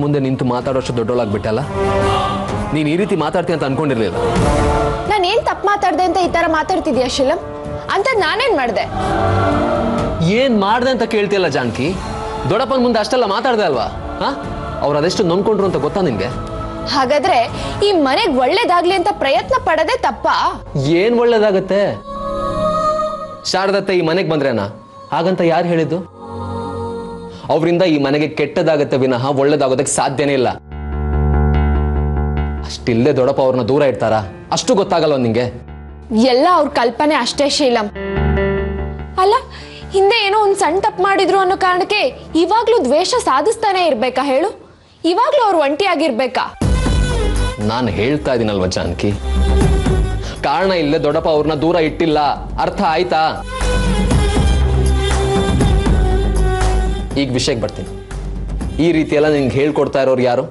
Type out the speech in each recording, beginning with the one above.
ಮುಂದೆ ನಿಂತು ಮಾತಾಡೋಷ್ಟು ದೊಡ್ಡೋಳಾಗ್ಬಿಟ್ಟಲ್ಲ ನೀನು ಈ ರೀತಿ ಮಾತಾಡ್ತೀನಿ ಅಂತ ಅನ್ಕೊಂಡಿರ್ಲಿಲ್ಲ ನಾನು ಏನ್ ತಪ್ಪು ಮಾತಾಡ್ದೆ ಅಂತ ಈ ತರ ಮಾತಾಡ್ತಿದ್ಯಾ ಶಿಲಂ ಅಂತ ನಾನೇನ್ ಮಾಡ್ದೆ ಏನ್ ಮಾಡ್ದೆ ಅಂತ ಕೇಳ್ತಿಯಲ್ಲ ಜಾನಕಿ ದೊಡ್ಡಪ್ಪನ ಮುಂದೆ ಅಷ್ಟೆಲ್ಲ ಮಾತಾಡ್ದೆ ಅಲ್ವಾ ಹಾ ಅವ್ರು ಅದೆಷ್ಟು ನೊಂದ್ಕೊಂಡ್ರು ಅಂತ ಗೊತ್ತಾ ನಿನ್ಗೆ ಹಾಗಾದ್ರೆ ಈ ಮನೆಗ್ ಒಳ್ಳೇದಾಗ್ಲಿ ಅಂತ ಪ್ರಯತ್ನ ಪಡದೆ ತಪ್ಪಾ ಏನ್ ಒಳ್ಳೇದಾಗತ್ತೆ ಶಾರದತ್ತೆ ಈ ಮನೆಗೆ ಬಂದ್ರೇನಾ ಹಾಗಂತ ಯಾರು ಹೇಳಿದ್ದು ಅವರಿಂದ ಈ ಮನೆಗೆ ಕೆಟ್ಟದಾಗತ್ತೆ ವಿನಃ ಒಳ್ಳೇದಾಗೋದಕ್ಕೆ ಸಾಧ್ಯನೇ ಇಲ್ಲ ಅಷ್ಟಿಲ್ಲದೆ ದೊಡ್ಡಪ್ಪ ಅವ್ರನ್ನ ದೂರ ಇಡ್ತಾರ ಅಷ್ಟು ಗೊತ್ತಾಗಲ್ವ ನಿಂಗೆ ಎಲ್ಲ ಅವ್ರ ಕಲ್ಪನೆ ಅಷ್ಟೇ ಶೀಲಂ ಅಲ್ಲ ಹಿಂದೆ ಏನೋ ಒಂದ್ ಸಣ್ಣ ತಪ್ಪು ಮಾಡಿದ್ರು ಅನ್ನೋ ಕಾರಣಕ್ಕೆ ಇವಾಗ್ಲೂ ದ್ವೇಷ ಸಾಧಿಸ್ತಾನೆ ಇರ್ಬೇಕಾ ಹೇಳು ಇವಾಗ್ಲೂ ಅವ್ರು ಒಂಟಿಯಾಗಿರ್ಬೇಕಾ ನಾನು ಹೇಳ್ತಾ ಇದೀನಲ್ವ ಜಾನಕಿ ಕಾರಣ ಇಲ್ಲದೆ ದೊಡ್ಡಪ್ಪ ಅವ್ರನ್ನ ದೂರ ಇಟ್ಟಿಲ್ಲ ಅರ್ಥ ಆಯ್ತಾ ಈಗ ವಿಷಯಕ್ಕೆ ಬರ್ತೀನಿ ಈ ರೀತಿ ಎಲ್ಲ ನಿನ್ಗೆ ಹೇಳ್ಕೊಡ್ತಾ ಇರೋರು ಯಾರು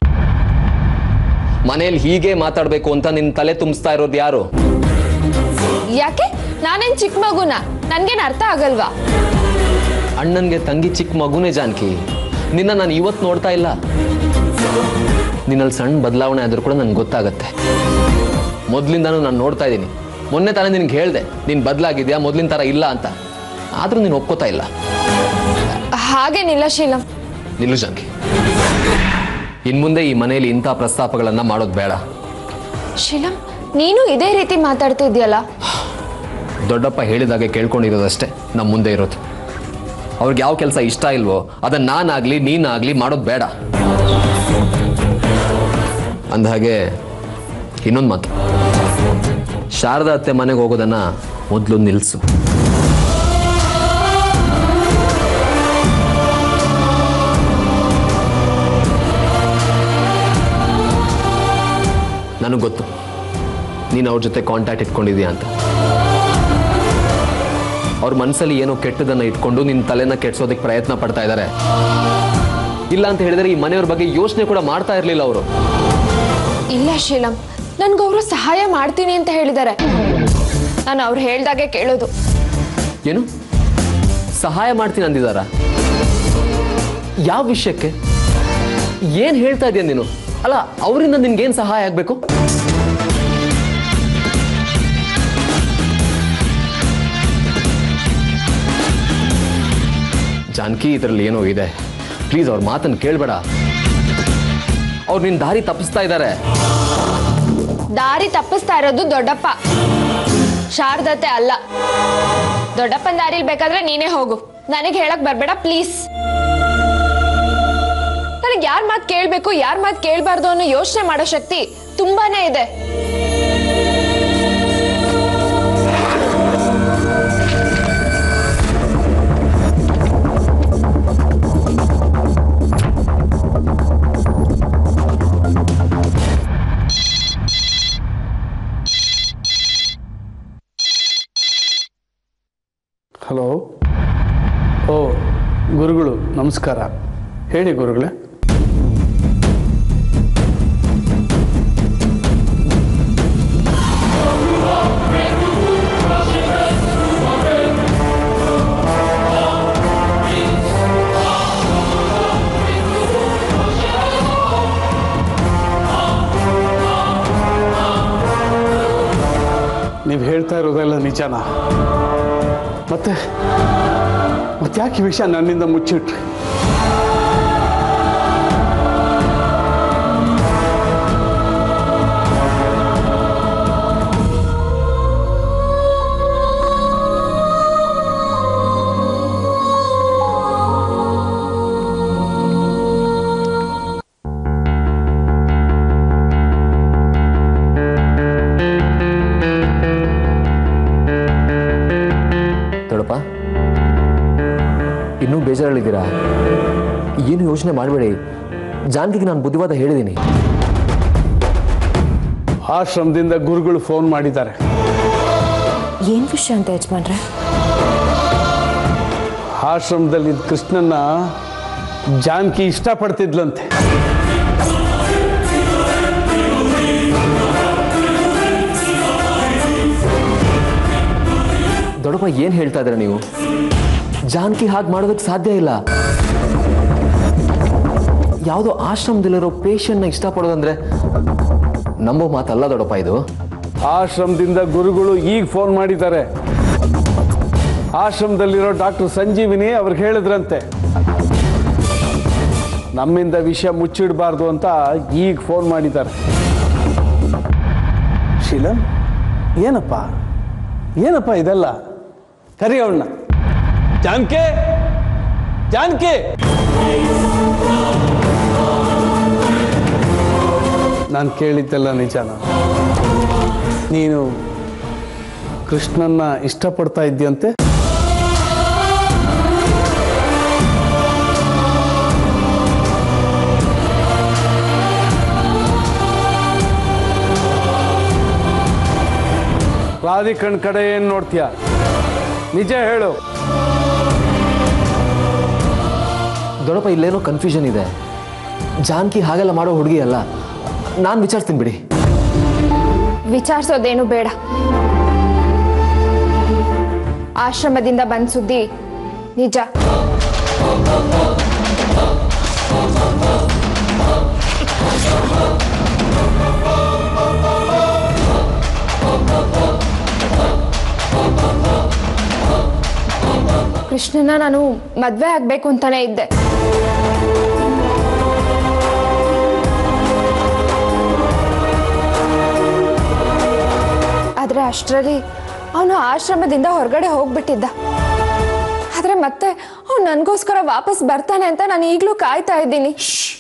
ಮನೇಲಿ ಹೀಗೆ ಮಾತಾಡ್ಬೇಕು ಅಂತ ನಿನ್ ತಲೆ ತುಂಬಿಸ್ತಾ ಇರೋದು ಯಾರು ಯಾಕೆ ನಾನೇನ್ ಚಿಕ್ಕ ಮಗುನ ನನ್ಗೇನ್ ಅರ್ಥ ಆಗಲ್ವಾ ಅಣ್ಣನ್ಗೆ ತಂಗಿ ಚಿಕ್ಕ ಮಗುನೇ ಜಾನಕಿ ನಿನ್ನ ನಾನು ಇವತ್ತು ನೋಡ್ತಾ ಇಲ್ಲ ನಿನ್ನಲ್ಲಿ ಸಣ್ಣ ಬದಲಾವಣೆ ಆದ್ರೂ ಕೂಡ ನನ್ಗೆ ಗೊತ್ತಾಗತ್ತೆ ಮೊದ್ಲಿಂದಾನು ನಾನು ನೋಡ್ತಾ ಇದ್ದೀನಿ ಮೊನ್ನೆ ತಾನೇ ನಿನ್ಗೆ ಹೇಳ್ದೆ ನೀನು ಬದಲಾಗಿದ್ಯಾ ಮೊದ್ಲಿನ ಥರ ಇಲ್ಲ ಅಂತ ಆದ್ರೂ ನೀನು ಒಪ್ಕೋತಾ ಇಲ್ಲ ಹಾಗೇನಿಲ್ಲ ಶೀಲಂ ನಿಲ್ಲು ಜಾನಕಿ ಇನ್ಮುಂದೆ ಈ ಮನೆಯಲ್ಲಿ ಇಂಥ ಪ್ರಸ್ತಾಪಗಳನ್ನ ಮಾಡೋದು ಬೇಡ ಶೀಲಂ ನೀನು ಇದೇ ರೀತಿ ಮಾತಾಡ್ತಿದ್ಯಲ್ಲ ದೊಡ್ಡಪ್ಪ ಹೇಳಿದಾಗೆ ಕೇಳ್ಕೊಂಡಿರೋದಷ್ಟೇ ನಮ್ಮ ಮುಂದೆ ಇರೋದು ಅವ್ರಿಗೆ ಯಾವ ಕೆಲಸ ಇಷ್ಟ ಇಲ್ವೋ ಅದನ್ನ ನಾನಾಗ್ಲಿ ನೀನಾಗ್ಲಿ ಮಾಡೋದು ಬೇಡ ಅಂದಹಾಗೆ ಇನ್ನೊಂದು ಮಾತು ಶಾರದಾ ಅತ್ತೆ ಮನೆಗೆ ಹೋಗೋದನ್ನ ಮೊದಲು ನಿಲ್ಲಿಸು ನನಗೆ ಗೊತ್ತು ನೀನು ಅವ್ರ ಜೊತೆ ಕಾಂಟ್ಯಾಕ್ಟ್ ಇಟ್ಕೊಂಡಿದ್ಯಾ ಅಂತ ಅವ್ರ ಮನಸ್ಸಲ್ಲಿ ಏನೋ ಕೆಟ್ಟದನ್ನ ಇಟ್ಕೊಂಡು ನಿನ್ನ ತಲೆನ ಕೆಡ್ಸೋದಕ್ಕೆ ಪ್ರಯತ್ನ ಪಡ್ತಾ ಇದ್ದಾರೆ ಇಲ್ಲ ಅಂತ ಹೇಳಿದ್ರೆ ಈ ಮನೆಯವ್ರ ಬಗ್ಗೆ ಯೋಚನೆ ಕೂಡ ಮಾಡ್ತಾ ಇರಲಿಲ್ಲ ಅವರು ಇಲ್ಲ ಶೀಲಂ ನನ್ಗವ್ರು ಸಹಾಯ ಮಾಡ್ತೀನಿ ಅಂತ ಹೇಳಿದ್ದಾರೆ ನಾನು ಅವ್ರು ಹೇಳ್ದಾಗೆ ಕೇಳೋದು ಏನು ಸಹಾಯ ಮಾಡ್ತೀನಿ ಅಂದಿದಾರ ಯಾವ ವಿಷಯಕ್ಕೆ ಏನ್ ಹೇಳ್ತಾ ಇದೀಯ ನೀನು ಅಲ್ಲ ಅವರಿಂದ ನಿನ್ಗೇನ್ ಸಹಾಯ ಆಗ್ಬೇಕು ಜಾನಕಿ ಇದರಲ್ಲಿ ಏನೋ ಇದೆ ಪ್ಲೀಸ್ ಅವ್ರ ಮಾತನ್ನು ಕೇಳಬೇಡ ಅವ್ರು ನಿನ್ನ ದಾರಿ ತಪ್ಪಿಸ್ತಾ ಇದ್ದಾರೆ ದಾರಿ ತಪ್ಪಿಸ್ತಾ ಇರೋದು ದೊಡ್ಡಪ್ಪ ಶಾರದತೆ ಅಲ್ಲ ದೊಡ್ಡಪ್ಪನ ದಾರಿಲಿ ಬೇಕಾದ್ರೆ ನೀನೇ ಹೋಗು ನನಗೆ ಹೇಳಕ್ ಬರ್ಬೇಡ ಪ್ಲೀಸ್ ನನಗೆ ಯಾರ ಮಾತು ಕೇಳಬೇಕು ಯಾರ ಮಾತು ಕೇಳಬಾರ್ದು ಅನ್ನೋ ಯೋಚನೆ ಮಾಡೋ ಶಕ್ತಿ ತುಂಬಾನೇ ಇದೆ ಹಲೋ ಓ ಗುರುಗಳು ನಮಸ್ಕಾರ ಹೇಳಿ ಗುರುಗಳೇ ನೀವು ಹೇಳ್ತಾ ಇರೋದೆಲ್ಲ ನಿಜನಾ ಮತ್ತೆ ಮತ್ತೆ ಯಾಕೆ ಈ ವಿಷಯ ನನ್ನಿಂದ ಮುಚ್ಚಿಟ್ರಿ ದೊಡ್ಡಪ್ಪ ಇನ್ನೂ ಬೇಜಾರಲ್ಲಿದ್ದೀರಾ ಏನು ಯೋಚನೆ ಮಾಡಬೇಡಿ ಜಾನಕಿಗೆ ನಾನು ಬುದ್ಧಿವಾದ ಹೇಳಿದ್ದೀನಿ ಆಶ್ರಮದಿಂದ ಗುರುಗಳು ಫೋನ್ ಮಾಡಿದ್ದಾರೆ ಏನ್ ವಿಷಯ ಅಂತ ಯಜಮಾನ್ರೆ ಆಶ್ರಮದಲ್ಲಿ ಕೃಷ್ಣನ್ನ ಜಾನಕಿ ಇಷ್ಟಪಡ್ತಿದ್ಲಂತೆ ದೊಡ್ಡಪ್ಪ ಏನು ಹೇಳ್ತಾ ಇದ್ದೀರಾ ನೀವು ಜಾನಕಿ ಹಾಗೆ ಮಾಡೋದಕ್ಕೆ ಸಾಧ್ಯ ಇಲ್ಲ ಯಾವುದೋ ಆಶ್ರಮದಲ್ಲಿರೋ ಪೇಷಂಟ್ನ ಇಷ್ಟಪಡೋದಂದ್ರೆ ನಂಬೋ ಮಾತಲ್ಲ ದೊಡ್ಡಪ್ಪ ಇದು ಆಶ್ರಮದಿಂದ ಗುರುಗಳು ಈಗ ಫೋನ್ ಮಾಡಿದ್ದಾರೆ ಆಶ್ರಮದಲ್ಲಿರೋ ಡಾಕ್ಟರ್ ಸಂಜೀವಿನಿ ಅವ್ರಿಗೆ ಹೇಳಿದ್ರಂತೆ ನಮ್ಮಿಂದ ವಿಷಯ ಮುಚ್ಚಿಡಬಾರ್ದು ಅಂತ ಈಗ ಫೋನ್ ಮಾಡಿದ್ದಾರೆ ಶೀಲನ್ ಏನಪ್ಪ ಏನಪ್ಪ ಇದೆಲ್ಲ ಕರಿ ಅವಳನ್ನ ಜಾನ್ಕೆ ಜಾನ್ಕೆ ನಾನು ಕೇಳಿದ್ದೆಲ್ಲ ನಿಜಾನ ನೀನು ಕೃಷ್ಣನ್ನ ಇಷ್ಟಪಡ್ತಾ ಇದ್ದೀಯಂತೆ ರಾಧಿಕಣ್ ಕಡೆ ಏನ್ ನೋಡ್ತೀಯ ನಿಜ ಹೇಳು ದೊಡ್ಡಪ್ಪ ಇಲ್ಲೇನೋ ಕನ್ಫ್ಯೂಷನ್ ಇದೆ ಜಾನ್ಕಿ ಹಾಗೆಲ್ಲ ಮಾಡೋ ಹುಡುಗಿ ಅಲ್ಲ ನಾನು ವಿಚಾರಿಸ್ತೀನಿ ಬಿಡಿ ವಿಚಾರಿಸೋದೇನು ಬೇಡ ಆಶ್ರಮದಿಂದ ಬಂದ್ ಸುದ್ದಿ ನಿಜ ಕೃಷ್ಣನ ನಾನು ಮದ್ವೆ ಆಗ್ಬೇಕು ಅಂತಾನೆ ಇದ್ದೆ ಆದ್ರೆ ಅಷ್ಟರಲ್ಲಿ ಅವನು ಆಶ್ರಮದಿಂದ ಹೊರಗಡೆ ಹೋಗ್ಬಿಟ್ಟಿದ್ದ ಆದ್ರೆ ಮತ್ತೆ ಅವ್ನು ನನಗೋಸ್ಕರ ವಾಪಸ್ ಬರ್ತಾನೆ ಅಂತ ನಾನು ಈಗಲೂ ಕಾಯ್ತಾ ಇದ್ದೀನಿ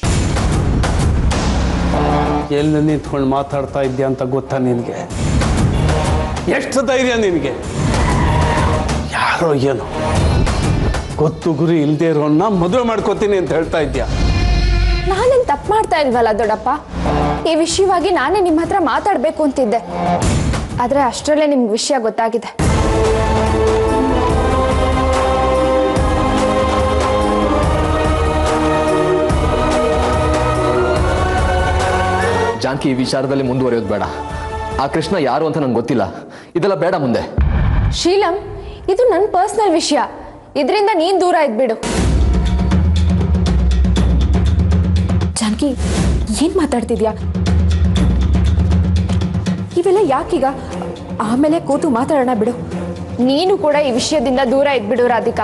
ಎಲ್ಲಿ ನಿಂತ್ಕೊಂಡು ಮಾತಾಡ್ತಾ ಇದ್ಯಾ ಅಂತ ಗೊತ್ತಾ ನಿನಗೆ ಎಷ್ಟು ಧೈರ್ಯ ನಿನಗೆ ಯಾರೋ ಏನು ಗೊತ್ತು ಗುರಿ ಇಲ್ದೇ ಇರೋನ್ನ ಮದುವೆ ಮಾಡ್ಕೋತೀನಿ ಅಂತ ಹೇಳ್ತಾ ಇದ್ಯಾ ನಾನೇನು ತಪ್ಪು ಮಾಡ್ತಾ ಇಲ್ವಲ್ಲ ದೊಡ್ಡಪ್ಪ ಈ ವಿಷಯವಾಗಿ ನಾನೇ ನಿಮ್ಮ ಹತ್ರ ಮಾತಾಡಬೇಕು ಅಂತಿದ್ದೆ ಆದ್ರೆ ಅಷ್ಟರಲ್ಲೇ ನಿಮ್ಗೆ ವಿಷಯ ಗೊತ್ತಾಗಿದೆ ಜಾನ್ಕಿ ಈ ವಿಚಾರದಲ್ಲಿ ಮುಂದುವರಿಯೋದು ಬೇಡ ಆ ಕೃಷ್ಣ ಯಾರು ಅಂತ ನಂಗೆ ಗೊತ್ತಿಲ್ಲ ಇದೆಲ್ಲ ಬೇಡ ಮುಂದೆ ಶೀಲಂ ಇದು ನನ್ನ ಪರ್ಸನಲ್ ವಿಷಯ ಇದರಿಂದ ನೀನ್ ದೂರ ಇದ್ಬಿಡು ಜಾನಕಿ ಏನ್ ಮಾತಾಡ್ತಿದ್ಯಾ ಇವೆಲ್ಲ ಯಾಕೀಗ ಆಮೇಲೆ ಕೂತು ಮಾತಾಡೋಣ ಬಿಡು ನೀನು ಕೂಡ ಈ ವಿಷಯದಿಂದ ದೂರ ಇದ್ಬಿಡು ರಾಧಿಕಾ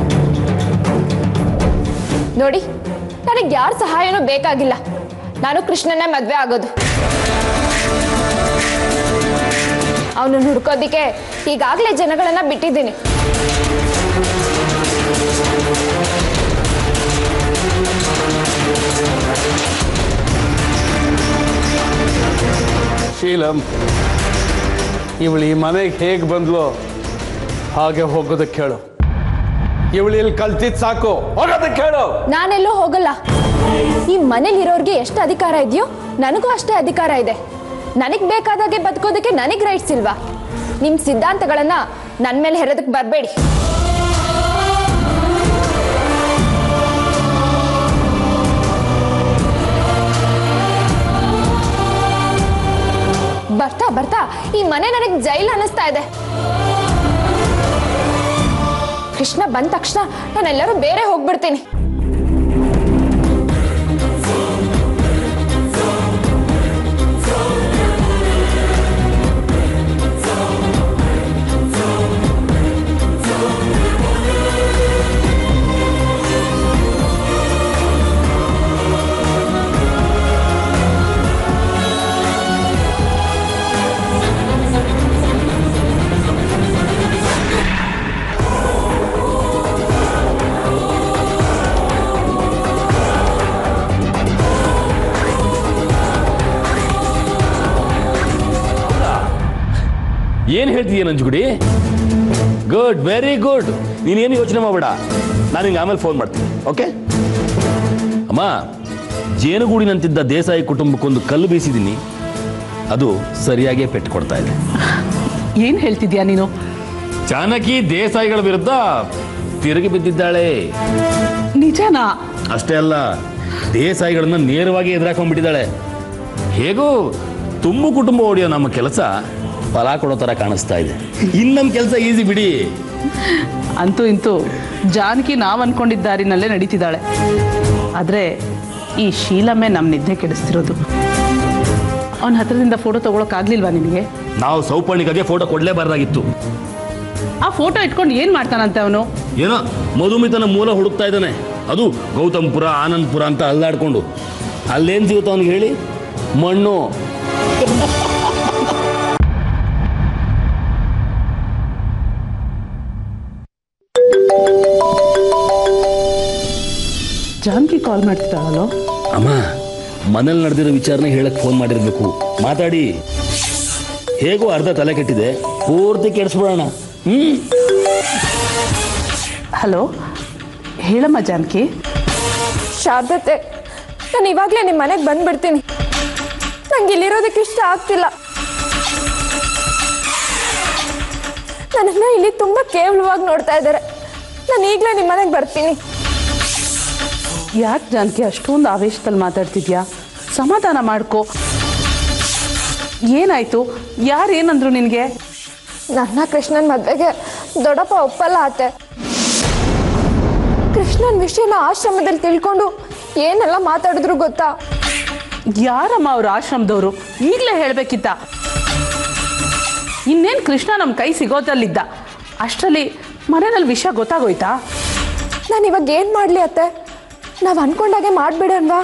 ನೋಡಿ ನನಗೆ ಯಾರ ಸಹಾಯನೂ ಬೇಕಾಗಿಲ್ಲ ನಾನು ಕೃಷ್ಣನೇ ಮದ್ವೆ ಆಗೋದು ಅವನನ್ನು ಹುಡ್ಕೋದಿಕ್ಕೆ ಈಗಾಗಲೇ ಜನಗಳನ್ನ ಬಿಟ್ಟಿದ್ದೀನಿ ಶೀಲಂ ಇವಳು ಈ ಮನೆಗೆ ಹೇಗೆ ಬಂದ್ಲು ಹಾಗೆ ಹೋಗೋದಕ್ಕೆ ಹೇಳು ಇವಳು ಇಲ್ಲಿ ಕಲ್ತಿದ್ ಸಾಕು ಹೋಗೋದಕ್ಕೆ ಹೇಳು ನಾನೆಲ್ಲೂ ಹೋಗಲ್ಲ ಈ ಮನೇಲಿರೋರ್ಗೆ ಎಷ್ಟು ಅಧಿಕಾರ ಇದೆಯೋ ನನಗೂ ಅಷ್ಟೇ ಅಧಿಕಾರ ಇದೆ ನನಗ್ ಬೇಕಾದಾಗೆ ಬದುಕೋದಕ್ಕೆ ನನಗ್ ರೈಟ್ಸ್ ಇಲ್ವಾ ನಿಮ್ ಸಿದ್ಧಾಂತಗಳನ್ನ ನನ್ ಮೇಲೆ ಹೆರೋದಕ್ಕೆ ಬರಬೇಡಿ ಬರ್ತಾ ಬರ್ತಾ ಈ ಮನೆ ನನಗೆ ಜೈಲ್ ಅನ್ನಿಸ್ತಾ ಇದೆ ಕೃಷ್ಣ ಬಂದ ತಕ್ಷಣ ನಾನೆಲ್ಲರೂ ಬೇರೆ ಹೋಗ್ಬಿಡ್ತೀನಿ ಏನ್ ಹೇಳ್ತಿದೀಯ ನಂಜುಗುಡಿ ಗುಡ್ ವೆರಿ ಗುಡ್ ನೀನೇನು ಯೋಚನೆ ಮಾಡಬೇಡ ನಾನು ನಿಂಗೆ ಆಮೇಲೆ ಫೋನ್ ಮಾಡ್ತೀನಿ ಓಕೆ ಅಮ್ಮ ಜೇನುಗೂಡಿನಂತಿದ್ದ ದೇಸಾಯಿ ಕುಟುಂಬಕ್ಕೊಂದು ಕಲ್ಲು ಬೀಸಿದ್ದೀನಿ ಅದು ಸರಿಯಾಗೇ ಪೆಟ್ಟು ಕೊಡ್ತಾ ಇದೆ ಏನ್ ಹೇಳ್ತಿದ್ಯಾ ನೀನು ಚಾಣಕಿ ದೇಸಾಯಿಗಳ ವಿರುದ್ಧ ತಿರುಗಿ ಬಿದ್ದಿದ್ದಾಳೆ ನಿಜನಾ ಅಷ್ಟೇ ಅಲ್ಲ ದೇಸಾಯಿಗಳನ್ನ ನೇರವಾಗಿ ಎದುರಾಕೊಂಡ್ಬಿಟ್ಟಿದ್ದಾಳೆ ಹೇಗೂ ತುಂಬು ಕುಟುಂಬ ಹೊಡೆಯೋ ನಮ್ಮ ಕೆಲಸ ಫಲ ಕೊಡೋ ಥರ ಕಾಣಿಸ್ತಾ ಇದೆ ಇನ್ನು ನಮ್ಮ ಕೆಲಸ ಈಸಿ ಬಿಡಿ ಅಂತೂ ಇಂತೂ ಜಾನಕಿ ನಾವ್ ಅನ್ಕೊಂಡಿದ್ದ ದಾರಿನಲ್ಲೇ ನಡೀತಿದ್ದಾಳೆ ಆದ್ರೆ ಈ ಶೀಲಮ್ಮೆ ನಮ್ಮ ನಿದ್ದೆ ಕೆಡಿಸ್ತಿರೋದು ಅವನ ಹತ್ರದಿಂದ ಫೋಟೋ ತೊಗೊಳಕ್ಕಾಗ್ಲಿಲ್ವಾ ನಿನಗೆ ನಾವು ಸೌಪರ್ಣಿಕಾಗೆ ಫೋಟೋ ಕೊಡಲೇಬಾರ್ದಾಗಿತ್ತು ಆ ಫೋಟೋ ಇಟ್ಕೊಂಡು ಏನು ಮಾಡ್ತಾನಂತೆ ಅವನು ಏನೋ ಮಧುಮಿತನ ಮೂಲ ಹುಡುಕ್ತಾ ಇದ್ದಾನೆ ಅದು ಗೌತಮ್ಪುರ ಆನಂದ್ಪುರ ಅಂತ ಅಲ್ಲಾಡ್ಕೊಂಡು ಅಲ್ಲೇನು ಸಿಗುತ್ತೆ ಅವನಿಗೆ ಹೇಳಿ ಮಣ್ಣು ಜಾನ್ಕಿ ಕಾಲ್ ಮಾಡ್ತಿದ್ದಾಳಲ್ಲೋ ಅಮ್ಮ ಮನೇಲಿ ನಡೆದಿರೋ ವಿಚಾರನ ಹೇಳಕ್ ಫೋನ್ ಮಾಡಿರ್ಬೇಕು ಮಾತಾಡಿ ಹೇಗೋ ಅರ್ಧ ತಲೆ ಕೆಟ್ಟಿದೆ ಪೂರ್ತಿ ಕೆಡಿಸ್ಬಿಡೋಣ ಹ್ಮ್ ಹಲೋ ಹೇಳಮ್ಮ ಜಾನಕಿ ಶಾರದತೆ ನಾನು ಇವಾಗಲೇ ನಿಮ್ಮ ಮನೆಗೆ ಬಂದ್ಬಿಡ್ತೀನಿ ನಂಗೆ ಇಲ್ಲಿರೋದಕ್ಕೆ ಇಷ್ಟ ಆಗ್ತಿಲ್ಲ ನನ್ನನ್ನು ಇಲ್ಲಿ ತುಂಬ ಕೇವಲವಾಗಿ ನೋಡ್ತಾ ಇದ್ದಾರೆ ನಾನು ಈಗಲೇ ನಿಮ್ಮ ಮನೆಗೆ ಬರ್ತೀನಿ ಯಾಕೆ ಜಾನಕಿ ಅಷ್ಟೊಂದು ಆವೇಶದಲ್ಲಿ ಮಾತಾಡ್ತಿದ್ಯಾ ಸಮಾಧಾನ ಮಾಡ್ಕೋ ಏನಾಯ್ತು ಯಾರು ಏನಂದ್ರು ನಿನಗೆ ನನ್ನ ಕೃಷ್ಣನ್ ಮದ್ವೆಗೆ ದೊಡ್ಡಪ್ಪ ಒಪ್ಪಲ್ಲ ಆತೆ ಕೃಷ್ಣನ್ ವಿಷಯನ ಆಶ್ರಮದಲ್ಲಿ ತಿಳ್ಕೊಂಡು ಏನೆಲ್ಲ ಮಾತಾಡಿದ್ರು ಗೊತ್ತಾ ಯಾರಮ್ಮ ಅವ್ರ ಆಶ್ರಮದವರು ಈಗಲೇ ಹೇಳಬೇಕಿತ್ತ ಇನ್ನೇನು ಕೃಷ್ಣ ನಮ್ಮ ಕೈ ಸಿಗೋದಲ್ಲಿದ್ದ ಅಷ್ಟರಲ್ಲಿ ಮನೆಯಲ್ಲಿ ವಿಷಯ ಗೊತ್ತಾಗೋಯ್ತಾ ನಾನು ಇವಾಗ ಏನು ಮಾಡಲಿ ಅತ್ತೆ ನಾವು ಅನ್ಕೊಂಡಾಗೆ ಮಾಡಿಬಿಡನ್ವಾ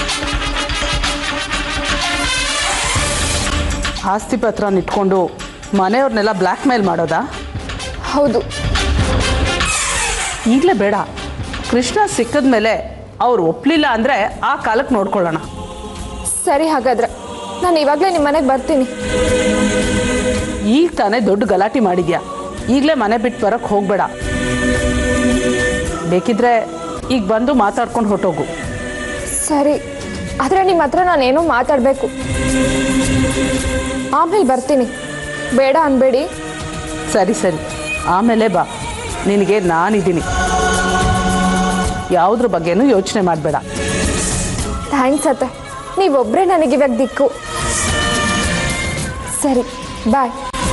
ಆಸ್ತಿ ಪತ್ರನ ಇಟ್ಕೊಂಡು ಮನೆಯವ್ರನ್ನೆಲ್ಲ ಬ್ಲ್ಯಾಕ್ ಮೇಲ್ ಮಾಡೋದಾ ಹೌದು ಈಗಲೇ ಬೇಡ ಕೃಷ್ಣ ಸಿಕ್ಕಿದ ಮೇಲೆ ಅವ್ರು ಒಪ್ಪಲಿಲ್ಲ ಅಂದರೆ ಆ ಕಾಲಕ್ಕೆ ನೋಡ್ಕೊಳ್ಳೋಣ ಸರಿ ಹಾಗಾದ್ರೆ ನಾನು ಇವಾಗಲೇ ನಿಮ್ಮ ಮನೆಗೆ ಬರ್ತೀನಿ ಈಗ ತಾನೇ ದೊಡ್ಡ ಗಲಾಟೆ ಮಾಡಿದ್ಯಾ ಈಗಲೇ ಮನೆ ಬಿಟ್ಟು ಬರೋಕ್ಕೆ ಹೋಗಬೇಡ ಬೇಕಿದ್ರೆ ಈಗ ಬಂದು ಮಾತಾಡ್ಕೊಂಡು ಹೊಟ್ಟೋಗು ಸರಿ ಆದರೆ ನಿಮ್ಮ ಹತ್ರ ನಾನೇನೋ ಮಾತಾಡಬೇಕು ಆಮೇಲೆ ಬರ್ತೀನಿ ಬೇಡ ಅನ್ಬೇಡಿ ಸರಿ ಸರಿ ಆಮೇಲೆ ಬಾ ನಿನಗೆ ನಾನಿದ್ದೀನಿ ಯಾವುದ್ರ ಬಗ್ಗೆನೂ ಯೋಚನೆ ಮಾಡಬೇಡ ಥ್ಯಾಂಕ್ಸ್ ಅತ್ತೆ ನೀವೊಬ್ಬರೇ ನನಗಿವಾಗ ದಿಕ್ಕು ಸರಿ ಬಾಯ್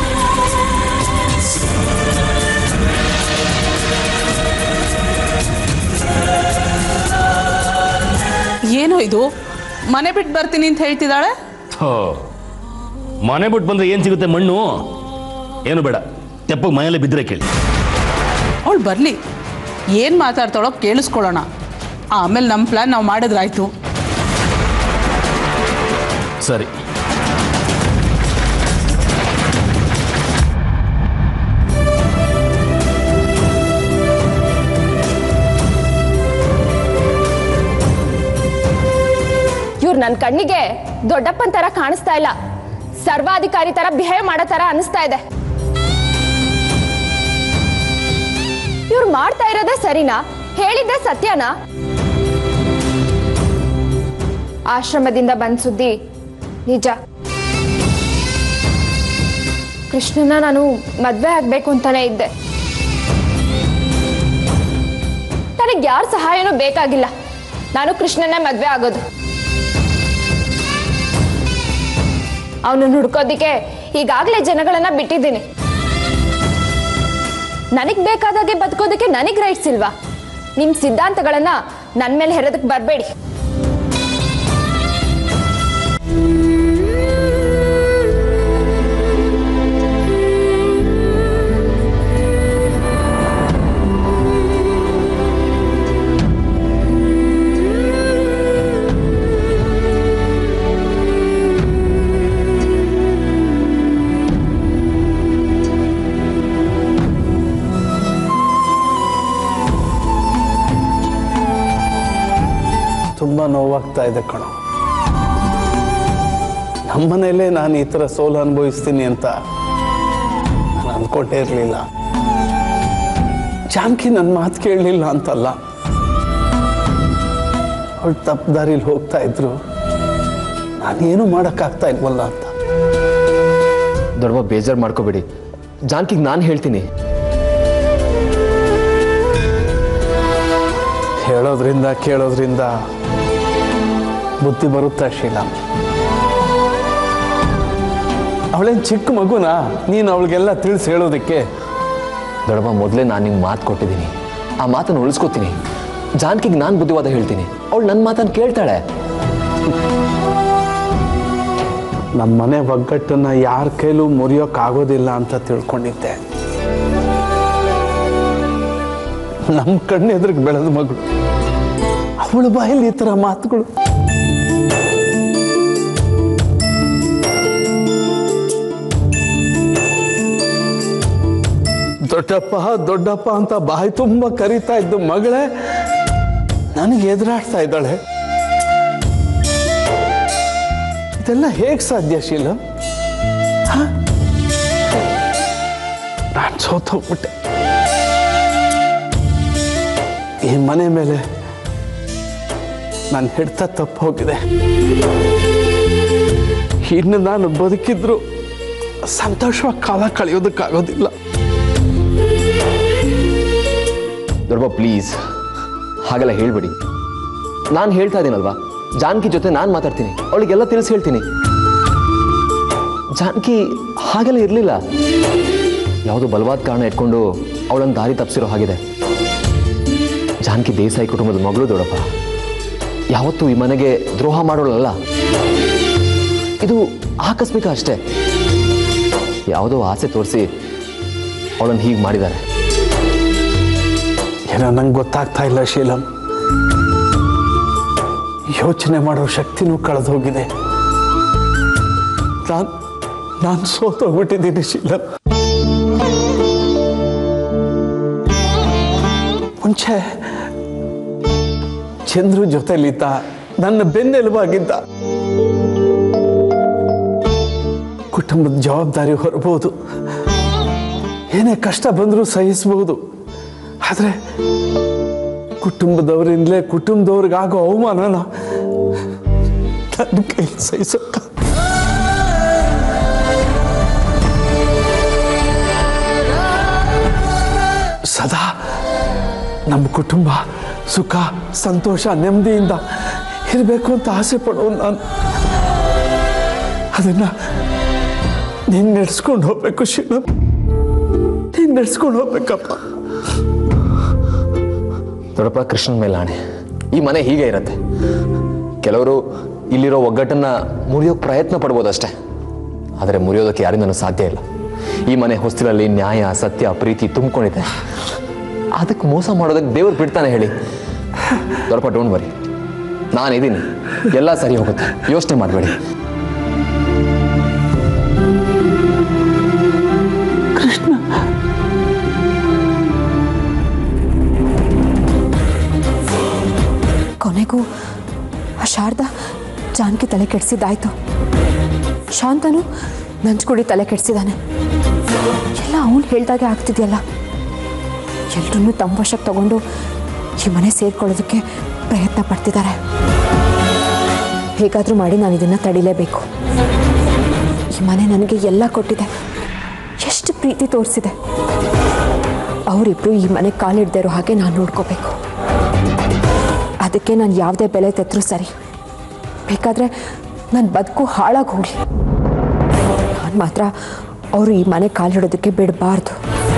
ಏನೋ ಇದು ಮನೆ ಬಿಟ್ಟು ಬರ್ತೀನಿ ಅಂತ ಹೇಳ್ತಿದ್ದಾಳೆ ಥೋ, ಮನೆ ಬಿಟ್ಟು ಬಂದ್ರೆ ಏನು ಸಿಗುತ್ತೆ ಮಣ್ಣು ಏನು ಬೇಡ ತೆಪ್ಪಗೆ ಮನೆಯಲ್ಲೇ ಬಿದ್ದರೆ ಕೇಳಿ ಅವಳು ಬರಲಿ ಏನು ಮಾತಾಡ್ತಾಳೋ ಕೇಳಿಸ್ಕೊಳ್ಳೋಣ ಆಮೇಲೆ ನಮ್ಮ ಪ್ಲ್ಯಾನ್ ನಾವು ಮಾಡಿದ್ರಾಯ್ತು ಸರಿ ಇವ್ರು ನನ್ನ ಕಣ್ಣಿಗೆ ದೊಡ್ಡಪ್ಪನ ತರ ಕಾಣಿಸ್ತಾ ಇಲ್ಲ ಸರ್ವಾಧಿಕಾರಿ ತರ ಬಿಹೇವ್ ಮಾಡೋ ತರ ಅನಿಸ್ತಾ ಇದೆ ಇವ್ರು ಮಾಡ್ತಾ ಇರೋದೇ ಸರಿನಾ ಹೇಳಿದ್ದೆ ಸತ್ಯನಾ ಆಶ್ರಮದಿಂದ ಬಂದ್ ಸುದ್ದಿ ನಿಜ ಕೃಷ್ಣನ ನಾನು ಮದ್ವೆ ಆಗ್ಬೇಕು ಅಂತಾನೆ ಇದ್ದೆ ನನಗೆ ಯಾರ ಸಹಾಯನೂ ಬೇಕಾಗಿಲ್ಲ ನಾನು ಕೃಷ್ಣನ ಮದ್ವೆ ಆಗೋದು ಅವನನ್ನು ಹುಡ್ಕೋದಿಕ್ಕೆ ಈಗಾಗಲೇ ಜನಗಳನ್ನ ಬಿಟ್ಟಿದ್ದೀನಿ ನನಗ್ ಬೇಕಾದಾಗೆ ಬದುಕೋದಕ್ಕೆ ನನಗ್ ರೈಟ್ಸ್ ಇಲ್ವಾ ನಿಮ್ ಸಿದ್ಧಾಂತಗಳನ್ನ ನನ್ ಮೇಲೆ ಹೆರೋದಕ್ಕೆ ಬರಬೇಡಿ ತುಂಬ ನೋವಾಗ್ತಾ ಇದೆ ಕಣೋ ನಮ್ಮನೇಲೇ ನಾನು ಈ ಥರ ಸೋಲು ಅನುಭವಿಸ್ತೀನಿ ಅಂತ ನಾನು ಅಂದ್ಕೊಂಡೇ ಇರಲಿಲ್ಲ ಜಾನಕಿ ನನ್ನ ಮಾತು ಕೇಳಲಿಲ್ಲ ಅಂತಲ್ಲ ಅವಳು ತಪ್ಪು ದಾರಿಲಿ ಹೋಗ್ತಾ ಇದ್ರು ನಾನೇನು ಮಾಡೋಕ್ಕಾಗ್ತಾ ಇಲ್ವಲ್ಲ ಅಂತ ದೊಡ್ಡಮ್ಮ ಬೇಜಾರು ಮಾಡ್ಕೋಬೇಡಿ ಜಾನ್ಕಿಗೆ ನಾನು ಹೇಳ್ತೀನಿ ಹೇಳೋದ್ರಿಂದ ಕೇಳೋದ್ರಿಂದ ಬುದ್ಧಿ ಬರುತ್ತಾ ಶೀಲ ಅವಳೇನು ಚಿಕ್ಕ ಮಗುನ ನೀನು ಅವಳಿಗೆಲ್ಲ ತಿಳಿಸಿ ಹೇಳೋದಕ್ಕೆ ದೊಡ್ಡಮ್ಮ ಮೊದಲೇ ನಾನು ನಿಮ್ಗೆ ಮಾತು ಕೊಟ್ಟಿದ್ದೀನಿ ಆ ಮಾತನ್ನು ಉಳಿಸ್ಕೊತೀನಿ ಜಾನಕಿಗೆ ನಾನು ಬುದ್ಧಿವಾದ ಹೇಳ್ತೀನಿ ಅವಳು ನನ್ನ ಮಾತನ್ನು ಕೇಳ್ತಾಳೆ ನಮ್ಮ ಮನೆ ಒಗ್ಗಟ್ಟನ್ನ ಯಾರ ಕೈಲೂ ಮುರಿಯೋಕ್ಕಾಗೋದಿಲ್ಲ ಅಂತ ತಿಳ್ಕೊಂಡಿದ್ದೆ ನಮ್ಮ ಕಣ್ಣೆದ್ರಿಗೆ ಬೆಳೆದ ಮಗಳು ಅವಳ ಬಾಯಲ್ಲಿ ಈ ಥರ ಮಾತುಗಳು ದೊಡ್ಡಪ್ಪ ದೊಡ್ಡಪ್ಪ ಅಂತ ಬಾಯಿ ತುಂಬ ಕರಿತಾ ಇದ್ದ ಮಗಳೇ ನನಗೆ ಎದುರಾಡ್ತಾ ಇದ್ದಾಳೆ ಇದೆಲ್ಲ ಹೇಗೆ ಸಾಧ್ಯ ಶೀಲ ನಾನು ಸೋತೋಗ್ಬಿಟ್ಟೆ ಈ ಮನೆ ಮೇಲೆ ನಾನು ಹಿಡ್ತ ತಪ್ಪು ಹೋಗಿದೆ ಇನ್ನು ನಾನು ಬದುಕಿದ್ರು ಸಂತೋಷವಾಗಿ ಕಾಲ ಕಳೆಯೋದಕ್ಕಾಗೋದಿಲ್ಲ ದೊಡ್ಡಪ್ಪ ಪ್ಲೀಸ್ ಹಾಗೆಲ್ಲ ಹೇಳ್ಬೇಡಿ ನಾನು ಹೇಳ್ತಾ ಇದ್ದೀನಲ್ವಾ ಜಾನಕಿ ಜೊತೆ ನಾನು ಮಾತಾಡ್ತೀನಿ ಅವಳಿಗೆಲ್ಲ ತಿಳಿಸಿ ಹೇಳ್ತೀನಿ ಜಾನಕಿ ಹಾಗೆಲ್ಲ ಇರಲಿಲ್ಲ ಯಾವುದೋ ಬಲವಾದ ಕಾರಣ ಇಟ್ಕೊಂಡು ಅವಳನ್ನು ದಾರಿ ತಪ್ಪಿಸಿರೋ ಹಾಗಿದೆ ಜಾನಕಿ ದೇಸಾಯಿ ಕುಟುಂಬದ ಮಗಳು ದೊಡ್ಡಪ್ಪ ಯಾವತ್ತೂ ಈ ಮನೆಗೆ ದ್ರೋಹ ಮಾಡೋಳಲ್ಲ ಇದು ಆಕಸ್ಮಿಕ ಅಷ್ಟೇ ಯಾವುದೋ ಆಸೆ ತೋರಿಸಿ ಅವಳನ್ನು ಹೀಗೆ ಮಾಡಿದ್ದಾರೆ ಏನೋ ನಂಗೆ ಗೊತ್ತಾಗ್ತಾ ಇಲ್ಲ ಶೀಲಂ ಯೋಚನೆ ಮಾಡೋ ಶಕ್ತಿನೂ ಕಳೆದು ಹೋಗಿದೆ ನಾನು ನಾನು ಸೋತೋಗ್ಬಿಟ್ಟಿದ್ದೀನಿ ಶೀಲಂ ಮುಂಚೆ ಚಂದ್ರು ಜೊತೆಲಿದ್ದ ನನ್ನ ಬೆನ್ನೆಲುಬಾಗಿದ್ದ ಕುಟುಂಬದ ಜವಾಬ್ದಾರಿ ಹೊರಬಹುದು ಏನೇ ಕಷ್ಟ ಬಂದರೂ ಸಹಿಸಬಹುದು ಆದರೆ ಕುಟುಂಬದವರಿಂದಲೇ ಕುಟುಂಬದವ್ರಿಗಾಗೋ ಅವಮಾನನ ನನ್ನ ಕೈ ಸಹಿಸೋಕ್ಕ ಸದಾ ನಮ್ಮ ಕುಟುಂಬ ಸುಖ ಸಂತೋಷ ನೆಮ್ಮದಿಯಿಂದ ಇರಬೇಕು ಅಂತ ಆಸೆ ಪಡೋನು ನಾನು ಅದನ್ನ ನೀನು ನಡೆಸ್ಕೊಂಡು ಹೋಗ್ಬೇಕು ಶಿವ ನೀನು ನಡೆಸ್ಕೊಂಡು ಹೋಗ್ಬೇಕಪ್ಪ ದೊಡ್ಡಪ್ಪ ಕೃಷ್ಣನ ಮೇಲೆ ಆಣೆ ಈ ಮನೆ ಹೀಗೆ ಇರತ್ತೆ ಕೆಲವರು ಇಲ್ಲಿರೋ ಒಗ್ಗಟ್ಟನ್ನ ಮುರಿಯೋಕೆ ಪ್ರಯತ್ನ ಪಡ್ಬೋದಷ್ಟೇ ಆದರೆ ಮುರಿಯೋದಕ್ಕೆ ಯಾರಿಂದನೂ ಸಾಧ್ಯ ಇಲ್ಲ ಈ ಮನೆ ಹೊಸ್ತಿಲಲ್ಲಿ ನ್ಯಾಯ ಸತ್ಯ ಪ್ರೀತಿ ತುಂಬಿಕೊಂಡಿದೆ ಅದಕ್ಕೆ ಮೋಸ ಮಾಡೋದಕ್ಕೆ ದೇವ್ರು ಬಿಡ್ತಾನೆ ಹೇಳಿ ದೊಡ್ಡಪ್ಪ ಡೋಂಟ್ ವರಿ ನಾನಿದ್ದೀನಿ ಎಲ್ಲ ಸರಿ ಹೋಗುತ್ತೆ ಯೋಚನೆ ಮಾಡಬೇಡಿ ಕೊನೆಗೂ ಆ ಶಾರದಾ ಜಾನಕಿ ತಲೆ ಕೆಡಿಸಿದ್ದಾಯ್ತು ಶಾಂತನು ನಂಚ್ಕುಡಿ ತಲೆ ಕೆಡಿಸಿದಾನೆ ಎಲ್ಲ ಅವನು ಹೇಳ್ದಾಗೆ ಆಗ್ತಿದೆಯಲ್ಲ ಎಲ್ರನ್ನೂ ತಮ್ಮ ವಶಕ್ಕೆ ತಗೊಂಡು ಈ ಮನೆ ಸೇರ್ಕೊಳ್ಳೋದಕ್ಕೆ ಪ್ರಯತ್ನ ಪಡ್ತಿದ್ದಾರೆ ಹೇಗಾದರೂ ಮಾಡಿ ನಾನು ಇದನ್ನು ತಡಿಲೇಬೇಕು ಈ ಮನೆ ನನಗೆ ಎಲ್ಲ ಕೊಟ್ಟಿದೆ ಎಷ್ಟು ಪ್ರೀತಿ ತೋರಿಸಿದೆ ಅವರಿಬ್ಬರು ಈ ಮನೆ ಕಾಲಿಡ್ದೇ ಇರೋ ಹಾಗೆ ನಾನು ನೋಡ್ಕೋಬೇಕು ಅದಕ್ಕೆ ನಾನು ಯಾವುದೇ ಬೆಲೆ ತೆತ್ತರೂ ಸರಿ ಬೇಕಾದರೆ ನನ್ನ ಬದುಕು ಹಾಳಾಗಿ ಹೋಗಲಿ ನಾನು ಮಾತ್ರ ಅವರು ಈ ಮನೆ ಕಾಲಿಡೋದಕ್ಕೆ ಬಿಡಬಾರ್ದು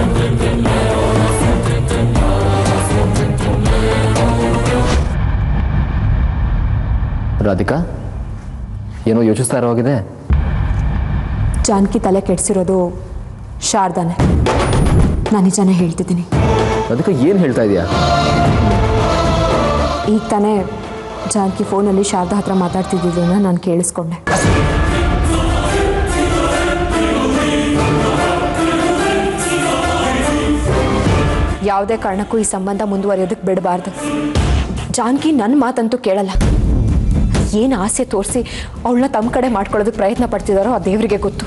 ರಾಧಿಕಾ ಏನೋ ಯೋಚಿಸ್ತಾ ಇರೋ ಹಾಗಿದೆ ಜಾನಕಿ ತಲೆ ಕೆಡಿಸಿರೋದು ಶಾರದಾನೆ ನಾನು ನಿಜಾನೇ ಹೇಳ್ತಿದ್ದೀನಿ ರಾಧಿಕಾ ಏನು ಹೇಳ್ತಾ ಇದೆಯಾ ಈಗ ತಾನೇ ಜಾನಕಿ ಫೋನಲ್ಲಿ ಶಾರದಾ ಹತ್ರ ಮಾತಾಡ್ತಿದ್ದನ್ನ ನಾನು ಕೇಳಿಸ್ಕೊಂಡೆ ಯಾವುದೇ ಕಾರಣಕ್ಕೂ ಈ ಸಂಬಂಧ ಮುಂದುವರಿಯೋದಕ್ಕೆ ಬಿಡಬಾರ್ದು ಜಾನಕಿ ನನ್ನ ಮಾತಂತೂ ಕೇಳಲ್ಲ ಏನು ಆಸೆ ತೋರಿಸಿ ಅವಳನ್ನ ತಮ್ಮ ಕಡೆ ಮಾಡ್ಕೊಳ್ಳೋದಕ್ಕೆ ಪ್ರಯತ್ನ ಪಡ್ತಿದಾರೋ ಆ ದೇವರಿಗೆ ಗೊತ್ತು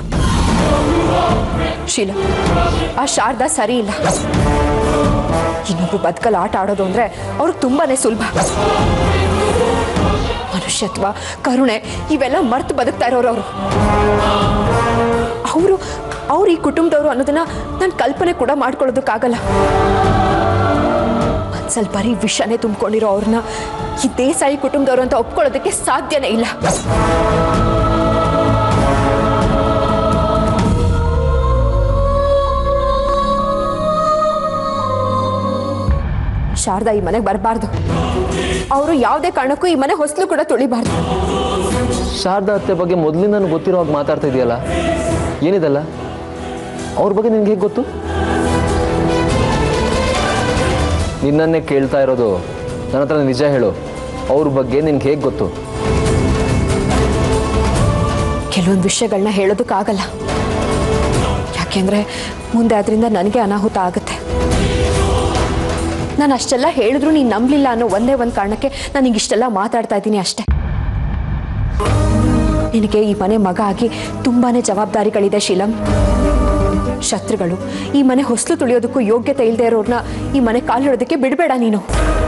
ಶೀಲ ಆ ಶಾರದಾ ಸರಿ ಇಲ್ಲ ಇನ್ನೊಬ್ರು ಬದುಕಲ್ಲಿ ಆಟ ಆಡೋದು ಅಂದರೆ ಅವ್ರಿಗೆ ತುಂಬಾನೇ ಸುಲಭ ಮನುಷ್ಯತ್ವ ಕರುಣೆ ಇವೆಲ್ಲ ಮರ್ತು ಬದುಕ್ತಾ ಇರೋರು ಅವರು ಅವರು ಅವ್ರು ಈ ಕುಟುಂಬದವರು ಅನ್ನೋದನ್ನ ನಾನು ಕಲ್ಪನೆ ಕೂಡ ಮಾಡ್ಕೊಳ್ಳೋದಕ್ಕಾಗಲ್ಲ ಮನ್ಸಲ್ಲಿ ಬರೀ ವಿಷನೇ ತುಂಬಿಕೊಂಡಿರೋ ಅವ್ರನ್ನ ಈ ದೇಸಾಯಿ ಕುಟುಂಬದವರು ಅಂತ ಒಪ್ಕೊಳ್ಳೋದಕ್ಕೆ ಸಾಧ್ಯನೇ ಇಲ್ಲ ಶಾರದಾ ಈ ಮನೆಗೆ ಬರಬಾರ್ದು ಅವರು ಯಾವುದೇ ಕಾರಣಕ್ಕೂ ಈ ಮನೆ ಹೊಸಲು ಕೂಡ ತುಳಿಬಾರ್ದು ಶಾರದಾ ಅತ್ತೆ ಬಗ್ಗೆ ಮೊದಲಿಂದ ನನಗೆ ಗೊತ್ತಿರೋ ಹಾಗೆ ಮಾತಾಡ್ತಾ ಇದೆಯಲ್ಲ ಏನಿದಲ್ಲ ಅವ್ರ ಬಗ್ಗೆ ನಿನ್ಗೆ ಹೇಗೆ ಗೊತ್ತು ನಿನ್ನನ್ನೇ ಕೇಳ್ತಾ ಇರೋದು ನನ್ನ ಹತ್ರ ನಿಜ ಹೇಳು ಅವ್ರ ಬಗ್ಗೆ ನಿನ್ಗೆ ಹೇಗೆ ಗೊತ್ತು ಕೆಲವೊಂದು ವಿಷಯಗಳನ್ನ ಹೇಳೋದಕ್ಕಾಗಲ್ಲ ಯಾಕೆಂದ್ರೆ ಮುಂದೆ ಅದರಿಂದ ನನಗೆ ಅನಾಹುತ ಆಗುತ್ತೆ ನಾನು ಅಷ್ಟೆಲ್ಲ ಹೇಳಿದ್ರು ನೀನು ನಂಬಲಿಲ್ಲ ಅನ್ನೋ ಒಂದೇ ಒಂದು ಕಾರಣಕ್ಕೆ ನಾನು ಇಷ್ಟೆಲ್ಲ ಮಾತಾಡ್ತಾ ಇದ್ದೀನಿ ಅಷ್ಟೇ ನಿನಗೆ ಈ ಮನೆ ಮಗ ಆಗಿ ತುಂಬಾನೇ ಜವಾಬ್ದಾರಿಗಳಿದೆ ಶೀಲಂ ಶತ್ರುಗಳು ಈ ಮನೆ ಹೊಸಲು ತುಳಿಯೋದಕ್ಕೂ ಯೋಗ್ಯತೆ ಇಲ್ಲದೆ ಇರೋರ್ನ ಈ ಮನೆ ಕಾಲಿಡೋದಕ್ಕೆ ಬಿಡಬೇಡ ನೀನು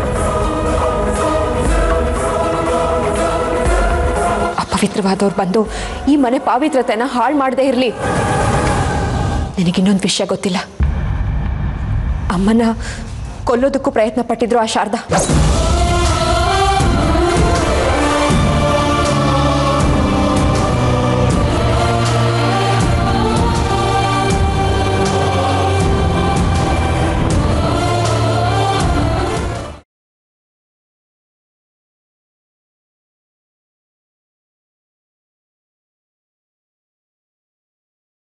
ಅಪವಿತ್ರವಾದವ್ರು ಬಂದು ಈ ಮನೆ ಪಾವಿತ್ರತೆನ ಹಾಳು ಮಾಡದೇ ಇರಲಿ ನಿನಗಿನ್ನೊಂದು ವಿಷಯ ಗೊತ್ತಿಲ್ಲ ಅಮ್ಮನ ಕೊಲ್ಲೋದಕ್ಕೂ ಪ್ರಯತ್ನ ಪಟ್ಟಿದ್ರು ಆ ಶಾರದಾ